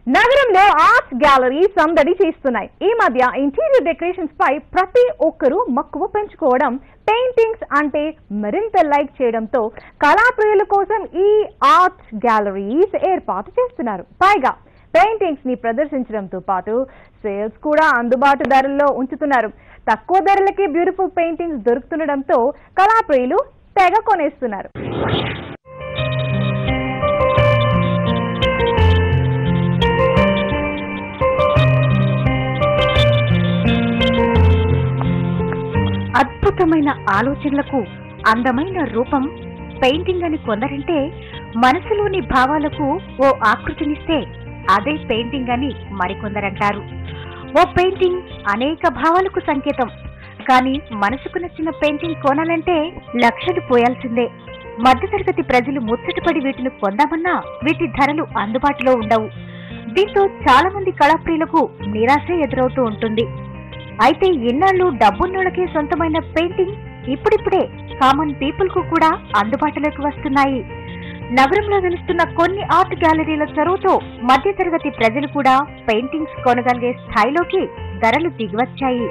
నగరంలో art gallery సందడి చేస్తున్నాయి ఈ మధ్య ఇంటీరియర్ డెకరేషన్స్ పై ప్రతి ఒక్కరూ మక్కువ పెంచుకోవడం పెయింటింగ్స్ అంటే మరింత లైక్ చేయడంతో కళాప్రియుల కోసం ఈ ఆర్ట్ గ్యాలరీస్ ఏర్పాటు చేస్తున్నారు పైగా పెయింటింగ్స్ ని ప్రదర్శించడంతో పాటు సేల్స్ కూడా అందుబాటు ధరల్లో ఉంచుతున్నారు తక్కువ ధరలకే బ్యూటిఫుల్ పెయింటింగ్స్ దొరుకుతుండడంతో కళాప్రియులు తెగ కొనేస్తున్నారు అద్భుతమైన ఆలోచనలకు అందమైన రూపం పెయింటింగ్ అని కొందరంటే మనసులోని భావాలకు ఓ ఆకృతినిస్తే అదే పెయింటింగ్ అని మరికొందరంటారు ఓ పెయింటింగ్ అనేక భావాలకు సంకేతం కానీ మనసుకు నచ్చిన పెయింటింగ్ కొనాలంటే లక్షలు పోయాల్సిందే మధ్యతరగతి ప్రజలు ముచ్చటపడి వీటిని కొందామన్నా వీటి ధరలు అందుబాటులో ఉండవు దీంతో చాలా మంది కళాప్రియులకు నిరాశ ఎదురవుతూ ఉంటుంది అయితే ఇన్నాళ్ళు డబ్బున్నోళ్ళకే సొంతమైన పెయింటింగ్ ఇప్పుడిప్పుడే కామన్ పీపుల్ కు కూడా అందుబాటులోకి వస్తున్నాయి నగరంలో వెలుస్తున్న కొన్ని ఆర్ట్ గ్యాలరీల చొరవతో మధ్యతరగతి ప్రజలు కూడా పెయింటింగ్స్ కొనగలిగే స్థాయిలోకి ధరలు దిగివచ్చాయి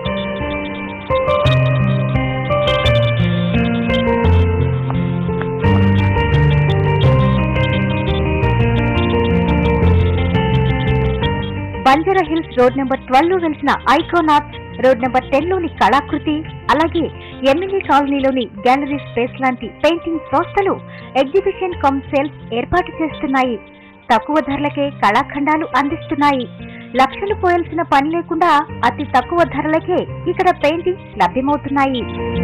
Banjara hills road number twelve లో వెలిసిన icon arts road number ten లోని కళాకృతి అలాగే ఎమ్మెల్యే కాలనీలోని గ్యాలరీ స్పేస్ లాంటి పెయింటింగ్ సంస్థలు ఎగ్జిబిషన్ కమ్ సేల్స్ ఏర్పాటు చేస్తున్నాయి తక్కువ ధరలకే కళాఖండాలు అందిస్తున్నాయి లక్షలు పోయాల్సిన పని లేకుండా అతి తక్కువ ధరలకే ఇక్కడ పెయింటింగ్స్ లభ్యమవుతున్నాయి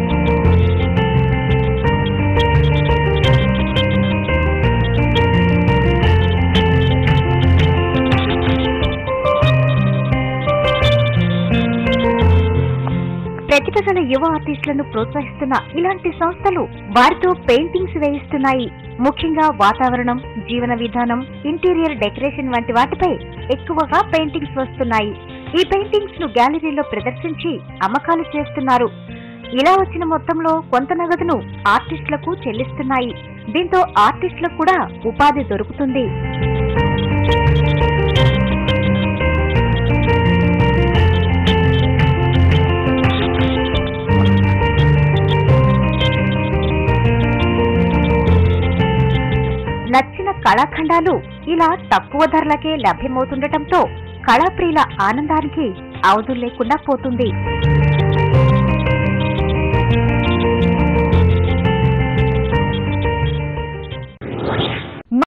ప్రతిభ గల యువ ఆర్టిస్టులను ప్రోత్సహిస్తున్న ఇలాంటి సంస్థలు వారితో పెయింటింగ్స్ వేయిస్తున్నాయి ముఖ్యంగా వాతావరణం జీవన విధానం ఇంటీరియర్ డెకరేషన్ వంటి వాటిపై ఎక్కువగా పెయింటింగ్స్ వస్తున్నాయి ఈ పెయింటింగ్స్ ను గ్యాలరీలో ప్రదర్శించి అమ్మకాలు చేస్తున్నారు ఇలా వచ్చిన మొత్తంలో కొంత నగదును ఆర్టిస్టులకు చెల్లిస్తున్నాయి దీంతో ఆర్టిస్టులకు కూడా ఉపాధి దొరుకుతుంది నచ్చిన కళాఖండాలు ఇలా తక్కువ ధరలకే లభ్యమవుతుండటంతో కళాప్రియుల ఆనందానికి అవధులు లేకుండా పోతుంది